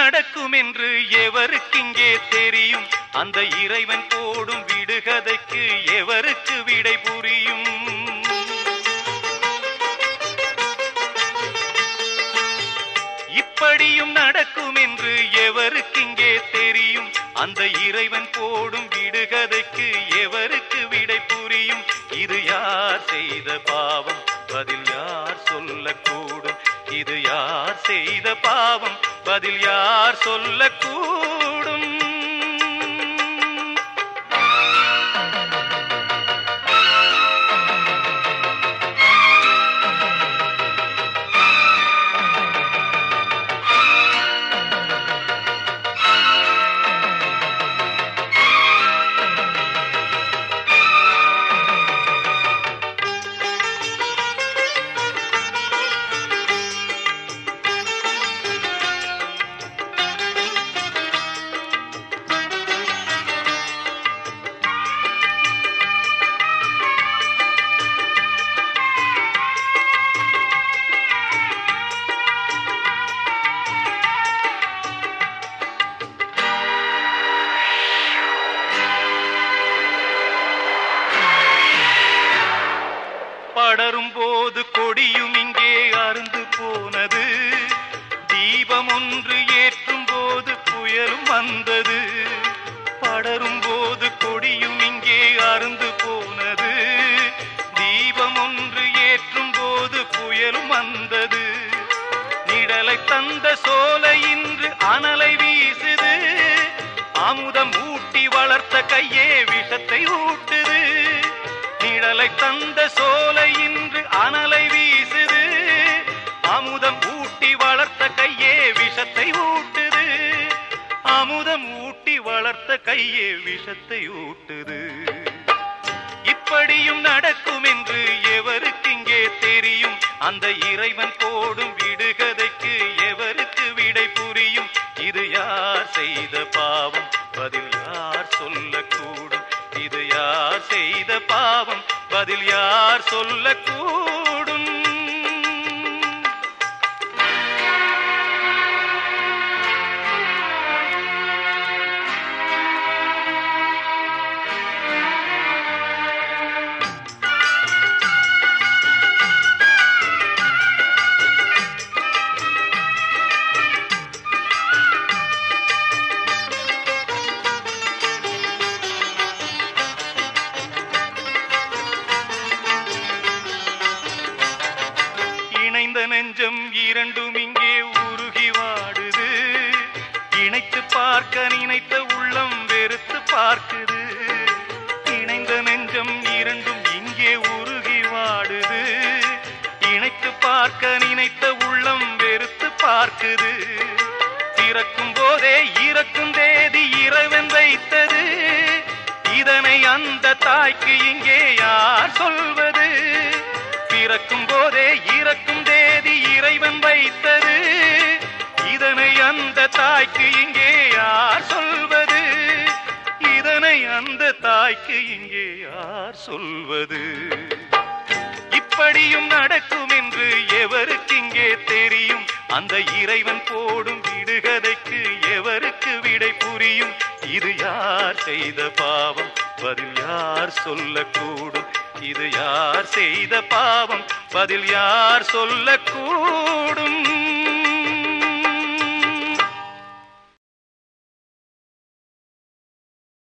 நடக்கும் என்று எவருக்கிங்கே தெரியும் அந்த இறைவன் போடும் விடுகதைக்கு எவருக்கு விடை புரியும் இப்படியும் நடக்கும் என்று எவருக்கிங்கே தெரியும் அந்த இறைவன் போடும் விடுகதைக்கு எவருக்கு விடை புரியும் இது யார் செய்த பாவம் பதில் யார் சொல்லக்கூடும் இது யார் செய்த பாவம் பதில் யார் சொல்லக்கூடும் படரும் போது கொடியும் இங்கே அருந்து போனது தீபம் ஒன்று ஏற்றும் போது புயலும் வந்தது படரும் போது கொடியும் இங்கே அருந்து போனது தீபம் ஒன்று ஏற்றும் போது புயலும் வந்தது நிழலை தந்த சோலை இன்று அனலை வீசுது அமுதம் ஊட்டி வளர்த்த கையே விஷத்தை ஊட்டுது நிழலை தந்த சோலை இன்று அனலை வீசுது அமுதம் ஊட்டி வளர்த்த கையே விஷத்தை ஊட்டுது அமுதம் ஊட்டி வளர்த்த கையே விஷத்தை ஊட்டுது இப்படியும் நடக்கும் என்று எவருக்கு இங்கே தெரியும் அந்த இறைவன் போடும் விடுகதைக்கு எவருக்கு விடை புரியும் இது யார் செய்த பாவம் பதில் யார் சொல்லக்கூடும் இது யார் செய்த பாவம் பதில் யார் சொல்லக்கூடும் இணைந்த நெஞ்சம் இரண்டும் இங்கே உருகி வாடுது இணைத்து பார்க்க நினைத்த உள்ளம் வெறுத்து பார்க்குது இணைந்த நெஞ்சம் இரண்டும் இங்கே உருகி வாடுது இணைத்து பார்க்க நினைத்த உள்ளம் வெறுத்து பார்க்குது பிறக்கும் போதே இறக்கும் தேதி இறைவன் வைத்தது இதனை அந்த தாய்க்கு இங்கே யார் சொல்வது பிறக்கும் போதே இறக்கும் தேதி இறைவன் வைத்தது இதனை அந்த தாய்க்கு இங்கே யார் சொல்வது இதனை அந்த தாய்க்கு இங்கே யார் சொல்வது இப்படியும் நடக்கும் என்று எவருக்கு இங்கே தெரியும் அந்த இறைவன் போடும் விடுகதைக்கு எவருக்கு விடை புரியும் இது யார் செய்த பாவம் பதில் யார் சொல்லக்கூடும் இது யார் செய்த பாவம் பதில் யார் சொல்லக்கூடும்